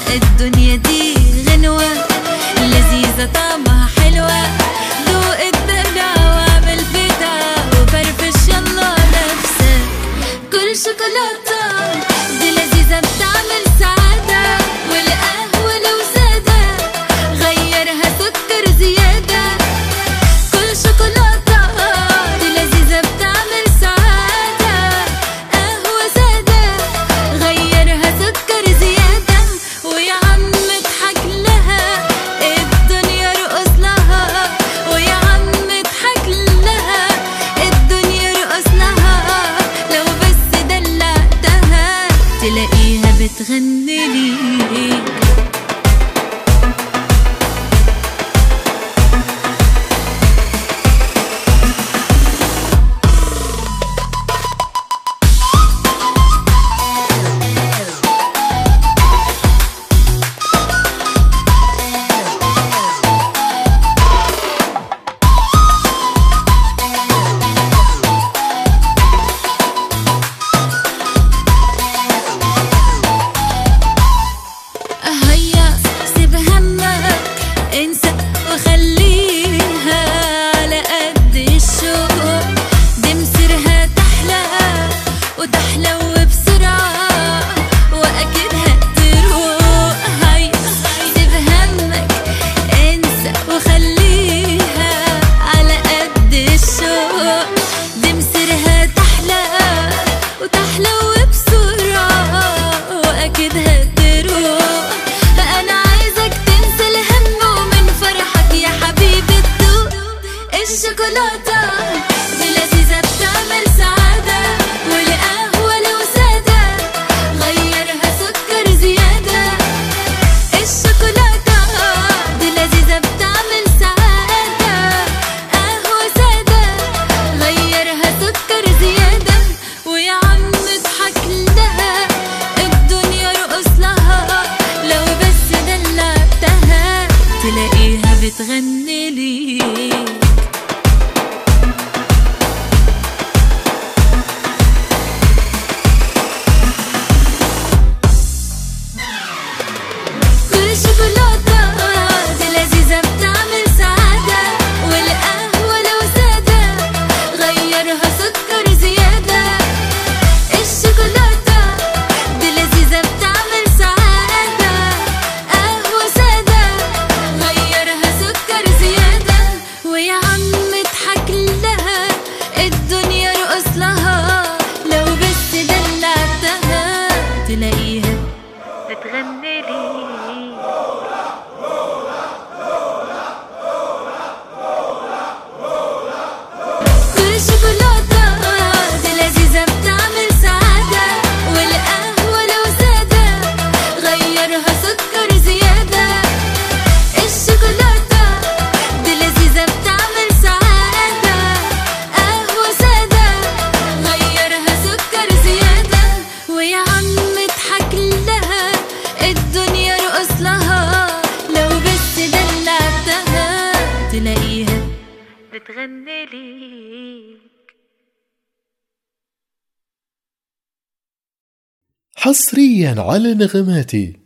الدنيا دي غنوة لذيذة طعمها حلوة ذوق الدلع واعمل بدع وفرفش يلا نفسك كل شوكولاتة دي لذيذة بتعمل سعادة والقهوة لو زادة غيرها سكر زيادة كل شوكولاتة دي لذيذة بتعمل سعادة قهوة زادة غيرها سكر زيادة ويا عم اضحك لها الدنيا رقص لها ويا عم اضحك لها الدنيا رقص لها لو بس دلعتها تلاقيها بتغني ليك هيا سيب همك انسى وخليها على قد الشوق دي مصيرها تحلى وتحلى وبسرعة وأكيد هتروق هيا سيب همك انسى وخليها على قد الشوق دي مصيرها تحلى وتحلى وبسرعة وأكيد هتروق أنا عايزك تنسى الهم ومن فرحك يا حبيبي تدوق الشوكولاتة دي لذيذة بتعمل سعادة والقهوة لو سادة غيرها سكر زيادة الشوكولاتة دي لذيذة بتعمل سعادة قهوة سادة غيرها سكر زيادة ويا عم اضحك لها الدنيا رقص لها لو بس دلعتها تلاقيها بتغني ليك كل شوكولاتة دي لذيذة بتعمل سعادة والقهوة لو سادة غيرها سكر زيادة الشوكولاتة دي لذيذة بتعمل سعادة قهوة سادة غيرها سكر زيادة ويا عم اضحك لها الدنيا رقص لها لو بس دلعتها تلاقيها بتغني لي كل شوكولاتة دي لذيذة بتعمل سعادة والقهوة لو سادة غيرها سكر زيادة الشوكولاتة دي لذيذة بتعمل سعادة قهوة سادة غيرها سكر زيادة ويا عم اضحك لها الدنيا رقص لها لو بس دلعتها تلاقيها بتغني ليك حصريا على نغماتي